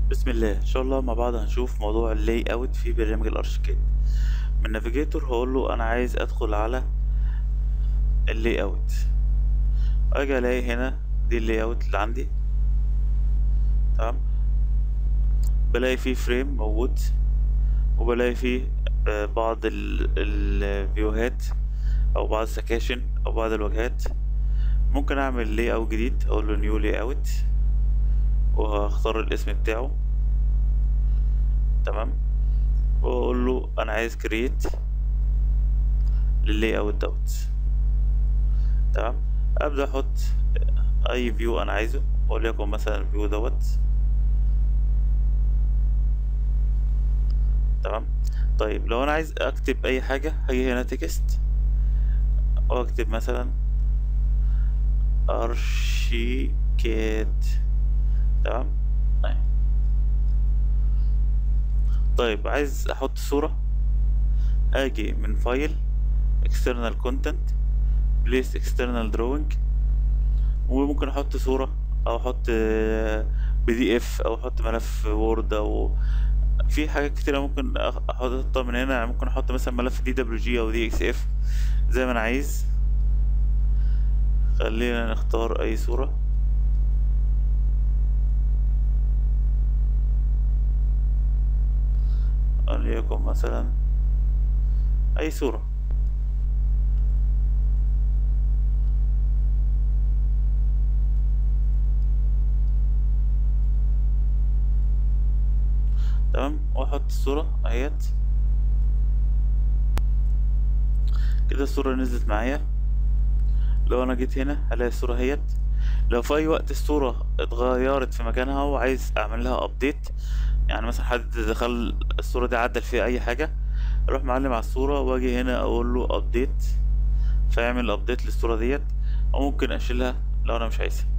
بسم الله ان شاء الله مع بعض هنشوف موضوع اللاي اوت في برنامج الارشيكاد من نافيجيتور هقول له انا عايز ادخل على اللاي اوت اجي الاقي هنا دي اللاي اوت اللي عندي تمام بلاقي فيه فريم موجود وبلاقي فيه آه، بعض ال- الفيوهات او بعض السكاشن او بعض الواجهات ممكن اعمل لاي اوت جديد اقول له نيو لاي اوت وهختار الاسم بتاعه تمام واقول له انا عايز كرييت لللاي اوت دوت تمام ابدا احط اي فيو انا عايزه وليكن مثلا الفيو دوت تمام طيب لو انا عايز اكتب اي حاجه هاجي هنا تكست واكتب مثلا ارشيكاد تمام أهي. طيب عايز احط صورة اجي من فايل external content place external drawing وممكن احط صورة او احط بي دي اف او احط ملف وورد او في حاجات كتيرة ممكن أخ- احطها من هنا يعني ممكن احط مثلا ملف دي دبليو جي او دي اكس اف زي ما انا عايز خلينا نختار اي صورة وليكن مثلا اي صورة تمام واحط الصورة اهيت كده الصورة نزلت معايا لو انا جيت هنا هلاقي الصورة اهيت لو في اي وقت الصورة اتغيرت في مكانها وعايز اعمل لها ابديت يعني مثلا حد دخل الصورة دي عدل فيها اي حاجة اروح معلم على الصورة واجي هنا اقول له ابديت فيعمل ابديت للصورة ديت او ممكن اشيلها لو انا مش عايزها